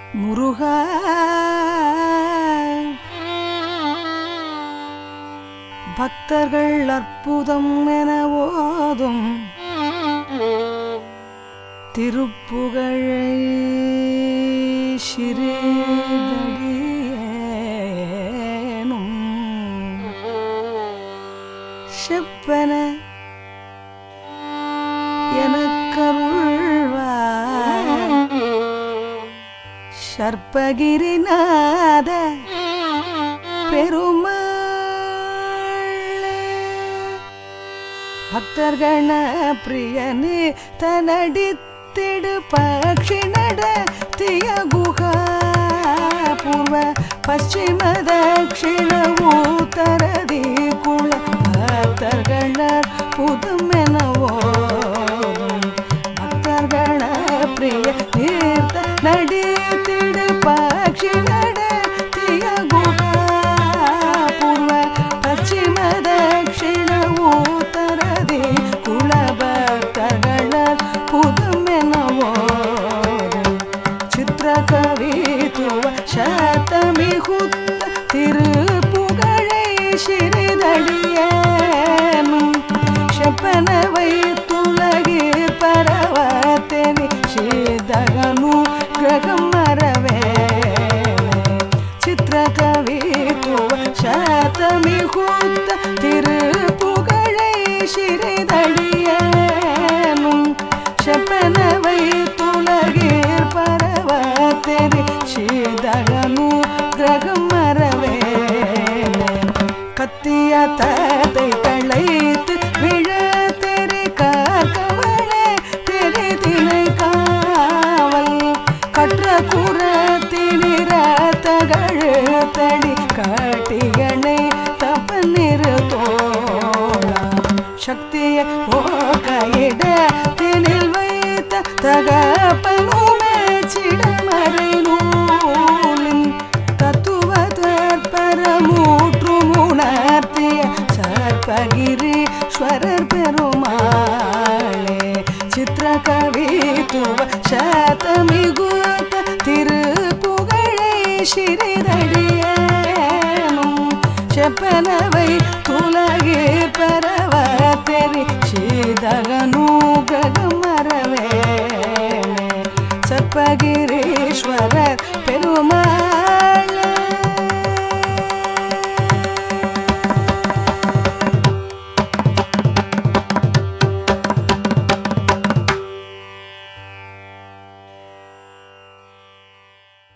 முருகா பக்தர்கள் அற்புதம் என ஓதும் திருப்புகழை சிறிதடியேனும் செப்பன எனக்கருள்வாய் சர்ப்பகிரிநாத பெருமாளே பக்தர்கண பிரியனே தனடித்திடு பக்ஷி நடத்திய குகா பூர்வ பಶ್ಚಿಮ ದಕ್ಷಿಣ ಉತ್ತರದಿ ಕುಳ ಭಕ್ತರ್ಗಳ புதுமெனவோதும் பக்தர்கள பிரிய தீர்த்த நடித்திடு பக்ஷி நடத்திய குகா பூர்வ பಶ್ಚಿಮ ದಕ್ಷಿಣ ಉತ್ತರದಿ ಕುಲ ಭಕ್ತர்கள புதுமெனவோதும் சித்திரகவித்துவ சதமிகுத்த திருப்புகழை சிறிதடியேனும் செப்பனவை துலகீர் பரவத்தெனி சீதகனு கிரகம் மறவேனே சித்திரகவித்துவ சதமிகுத்த திருப்புகழை சிறிதடியேனும் செப்பனவை துலகீர் பரவத்தெரி சீதகனு கிரகம் மறவேனே கத்திய தத்தை களைத்து விழ தெரி காக்கவளே தெரி தினை காவல் கற்ற குரத்தினிர தகழு தடி காட்டியணை தப்ப நிறுத்தோளா சக்திய ஓகையிட தினில் வைத்த தகப்பனுமே சிடமறை நூலின் தத்துவ தற்பரமூற்று உணர்த்திய சர்பகிரீஸ்வரர் பெருமாளே சித்திரகவித்துவ சதமிகுத்த திருப்புகழை சிறிதடியேனும் செப்பனவை துலகீர் பரவ தெரி சீதகனு கிரகம் மறவேனே சர்ப்பகிரீஸ்வர